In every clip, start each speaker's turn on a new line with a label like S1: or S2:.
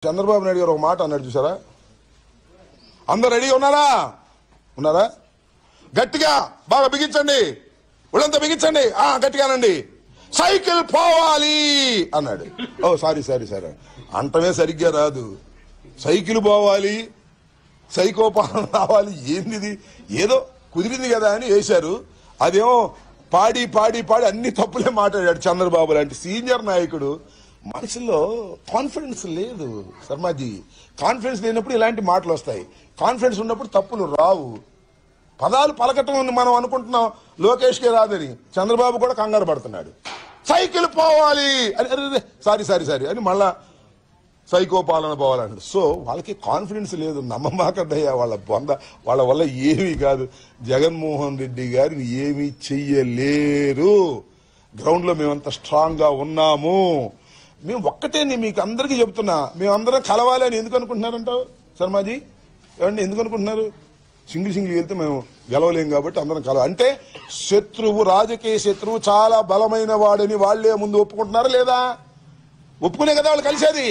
S1: చంద్రబాబు నాయుడు గారు ఒక మాట అన్నాడు చూసారా అందరు రెడీ ఉన్నారా ఉన్నారా గట్టిగా బాగా బిగించండి ఒళ్ళంతా బిగించండి ఆ గట్టిగానండి సైకిల్ పోవాలి అన్నాడు ఓ సారీ సారీ సారీ అంటమే సరిగ్గా రాదు సైకిల్ పోవాలి సైకో పాలన రావాలి ఏంది ఇది? ఏదో కుదిరింది కదా అని వేశారు అదేమో పాడి పాడి పాడి అన్ని తప్పులే మాట్లాడాడు చంద్రబాబు లాంటి సీనియర్ నాయకుడు మనుషుల్లో కాన్ఫిడెన్స్ లేదు శర్మాజీ కాన్ఫిడెన్స్ లేనప్పుడు ఇలాంటి మాటలు వస్తాయి కాన్ఫిడెన్స్ ఉన్నప్పుడు తప్పులు రావు పదాలు పలకటం అని మనం అనుకుంటున్నాం లోకేష్కే రాదని చంద్రబాబు కూడా కంగారు పడుతున్నాడు సైకిల్ పోవాలి అని అరే, అరే, సారీ సారీ సారీ అని మళ్ళా సైకో పాలన పోవాలన్నాడు సో వాళ్ళకి కాన్ఫిడెన్స్ లేదు నమ్మమాకద్దయ్యా వాళ్ళ బొంద వాళ్ళ వల్ల ఏమీ కాదు జగన్మోహన్ రెడ్డి గారిని ఏమీ చెయ్యలేరు గ్రౌండ్ లో మేమంత స్ట్రాంగ్ గా ఉన్నాము మేము ఒక్కటే నేను మీకు అందరికీ చెప్తున్నా మేమందరం కలవాలి అని ఎందుకు అనుకుంటున్నారంటావు శర్మాజీ ఏమండి ఎందుకు అనుకుంటున్నారు సింగిల్ సింగిల్ వెళ్తే మేము గెలవలేం కాబట్టి అందరం కలవాలి అంటే శత్రువు రాజకీయ శత్రువు చాలా బలమైన వాడని వాళ్లే ముందు ఒప్పుకుంటున్నారా లేదా ఒప్పుకునే కదా వాళ్ళు కలిసేది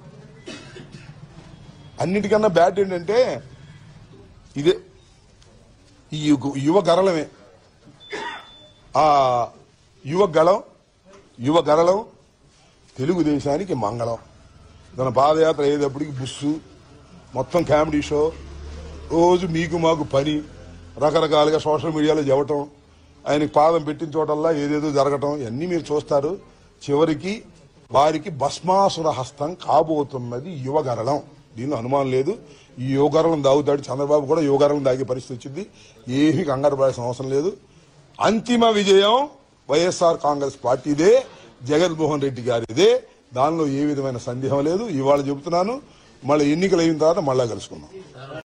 S1: అన్నిటికన్నా బ్యాడ్ ఏంటంటే ఇదే ఈ యుగ- యువ గరళమే ఆ యువ గళం యువ గరళం తెలుగుదేశానికి మంగళం తన పాదయాత్ర అయ్యేటప్పటికి బుస్సు మొత్తం కామెడీ షో రోజు మీకు మాకు పని రకరకాలుగా సోషల్ మీడియాలో చెప్పటం ఆయనకి పాదం పెట్టిన చోటల్లా ఏదేదో జరగటం ఇవన్నీ మీరు చూస్తారు చివరికి వారికి భస్మాసుర హస్తం కాబోతున్నది యువగరళం దీనిలో అనుమానం లేదు ఈ యువగరళం దాగుతాడు చంద్రబాబు కూడా యువగరళం దాగే పరిస్థితి వచ్చింది ఏమీ కంగారు పడాల్సిన అవసరం లేదు అంతిమ విజయం వైఎస్ఆర్ కాంగ్రెస్ పార్టీదే జగన్మోహన్ రెడ్డి గారిదే దానిలో ఏ విధమైన సందేహం లేదు ఇవాళ చెబుతున్నాను మళ్ళీ ఎన్నికలు అయిన తర్వాత మళ్ళా కలుసుకుందాం